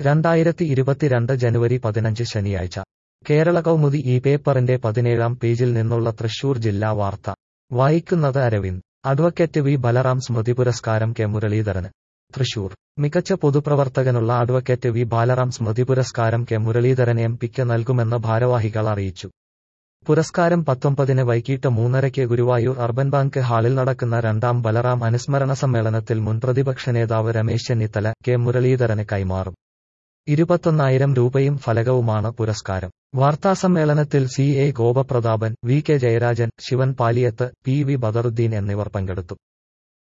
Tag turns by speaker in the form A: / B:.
A: രണ്ടായിരത്തി ഇരുപത്തിരണ്ട് ജനുവരി പതിനഞ്ച് ശനിയാഴ്ച കേരള കൗമുദി ഈ പേപ്പറിന്റെ പതിനേഴാം പേജിൽ നിന്നുള്ള തൃശൂർ ജില്ലാ വാർത്ത വായിക്കുന്നത് അരവിന്ദ് അഡ്വക്കേറ്റ് വി ബലറാം സ്മൃതി പുരസ്കാരം കെ മുരളീധരന് തൃശൂർ മികച്ച പൊതുപ്രവർത്തകനുള്ള അഡ്വക്കേറ്റ് വി ബാലറാം സ്മൃതി പുരസ്കാരം കെ മുരളീധരൻ എം പിക്ക് നൽകുമെന്ന് ഭാരവാഹികൾ അറിയിച്ചു പുരസ്കാരം പത്തൊമ്പതിന് വൈകിട്ട് മൂന്നരയ്ക്ക് ഗുരുവായൂർ അർബൻ ബാങ്ക് ഹാളിൽ നടക്കുന്ന രണ്ടാം ബലറാം അനുസ്മരണ സമ്മേളനത്തിൽ മുൻ പ്രതിപക്ഷ നേതാവ് രമേശ് ചെന്നിത്തല കെ മുരളീധരന് കൈമാറും ഇരുപത്തൊന്നായിരം രൂപയും ഫലകവുമാണ് പുരസ്കാരം വാർത്താസമ്മേളനത്തിൽ C A Gopaprathapan V K Jayarajan Shivan Paliyath P V Badaruddin എന്നിവർ പങ്കെടുത്തു